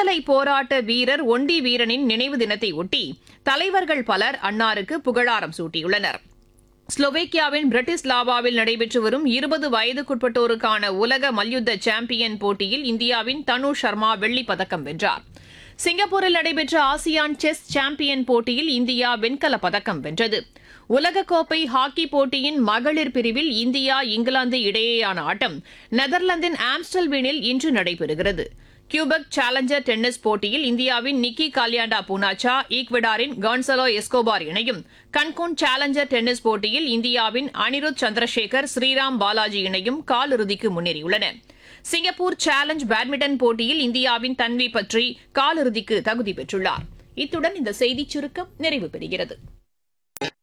விடுதலை போராட்ட வீரர் ஒண்டி வீரனின் நினைவு தினத்தை ஒட்டி தலைவர்கள் பலர் அன்னாருக்கு புகழாரம் சூட்டியுள்ளனர் ஸ்லோவேக்கியாவின் பிரிட்டிஸ்லாவாவில் நடைபெற்று வரும் இருபது வயதுக்குட்பட்டோருக்கான உலக மல்யுத்த சாம்பியன் போட்டியில் இந்தியாவின் தனு சர்மா வெள்ளிப் பதக்கம் வென்றார் சிங்கப்பூரில் நடைபெற்ற ஆசியான் செஸ் சாம்பியன் போட்டியில் இந்தியா வெண்கலப் பதக்கம் வென்றது உலகக்கோப்பை ஹாக்கி போட்டியின் மகளிர் பிரிவில் இந்தியா இங்கிலாந்து இடையேயான ஆட்டம் நெதர்லாந்தின் ஆம்ஸ்டல்வீனில் இன்று நடைபெறுகிறது கியூபெக் சேலஞ்சர் டென்னிஸ் போட்டியில் இந்தியாவின் நிக்கி காலியாண்டா பூனாச்சா ஈக்வடாரின் கான்சலோ எஸ்கோபார் இணையும் கன்கூன் சேலஞ்சர் டென்னிஸ் போட்டியில் இந்தியாவின் அனிருத் சந்திரசேகர் ஸ்ரீராம் பாலாஜி இணையும் காலிறுதிக்கு முன்னேறியுள்ளன சிங்கப்பூர் சேலஞ்ச் பேட்மிண்டன் போட்டியில் இந்தியாவின் தன்வி பற்றி காலிறுதிக்கு தகுதி பெற்றுள்ளார் இத்துடன் இந்த செய்திச் சுருக்கம் நிறைவு பெறுகிறது